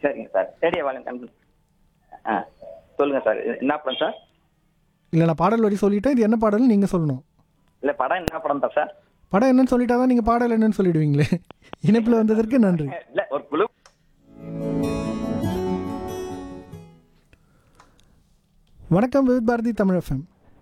சரிங்க sir radio volume கம்மி ஆ சொல்லுங்க சார் என்ன படம் சார் இல்லை நான் பாடல் வரி சொல்லிட்டேன் இது என்ன பாடல்னு நீங்கள் சொல்லணும் இல்லை படம் என்ன படம் தான் சார் படம் என்னன்னு சொல்லிட்டா தான் நீங்கள் பாடல் என்னன்னு சொல்லிடுவீங்களே இணைப்பில் வந்ததற்கு நன்றி இல்லை ஒரு குழு வணக்கம் Vividh Bharati Tamil FM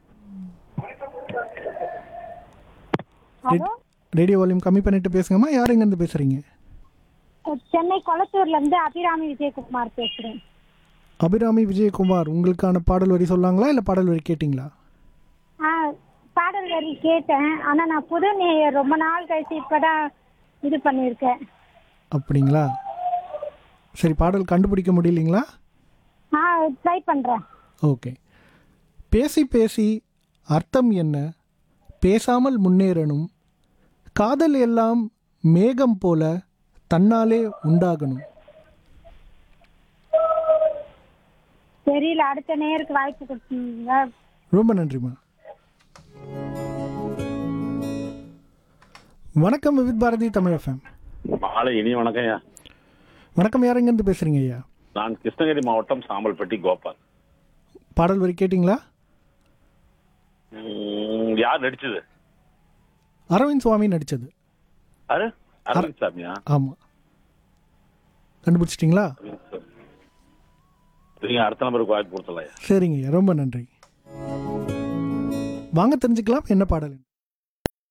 hello radio volume கம்மி பண்ணிட்டு பேசுங்கம்மா யார் எங்கேருந்து பேசுகிறீங்க சென்னை கொளத்தூர்ல இருந்து அபிராமி விஜயகுமார் பேசுறேன் அபிராமி விஜயகுமார் உங்களுக்கான பாடல் வரி சொல்லாங்களா இல்லை பாடல் வரி கேட்டிங்களா ஆ பாடல் வரி கேட்டேன் ஆனா நான் புது நேயர் ரொம்ப நாள் கழிச்சு இப்பதான் இது பண்ணியிருக்கேன் அப்படிங்களா சரி பாடல் கண்டுபிடிக்க முடியலைங்களா ஆ ட்ரை பண்றேன் ஓகே பேசி பேசி அர்த்தம் என்ன பேசாமல் முன்னேறணும் காதல் எல்லாம் மேகம் போல தன்னாலே உண்டாகணும் தெரியல அடுத்த நேயருக்கு வாய்ப்பு கொடுத்தீங்க ரொம்ப நன்றிம்மா வணக்கம் விவித் பாரதி தமிழ் எஃப்எம் மாலை இனி வணக்கம் ஐயா வணக்கம் யார் எங்கேருந்து பேசுகிறீங்க ஐயா நான் கிருஷ்ணகிரி மாவட்டம் சாம்பல்பட்டி கோபால் பாடல் வரி கேட்டிங்களா ம், யார் நடிச்சது அரவிந்த் சுவாமி நடித்தது அரு அரவிந்த் சாமியா ஆமாம் கண்டுபிடிச்சிட்டிங்களா அரவிந்த் சாமி. நீங்க அடுத்த நம்பருக்கு வாய்ப்பு கொடுத்தலாம் சரிங்க ஐயா ரொம்ப நன்றி வாங்க தெரிஞ்சுக்கலாம் என்ன பாடல்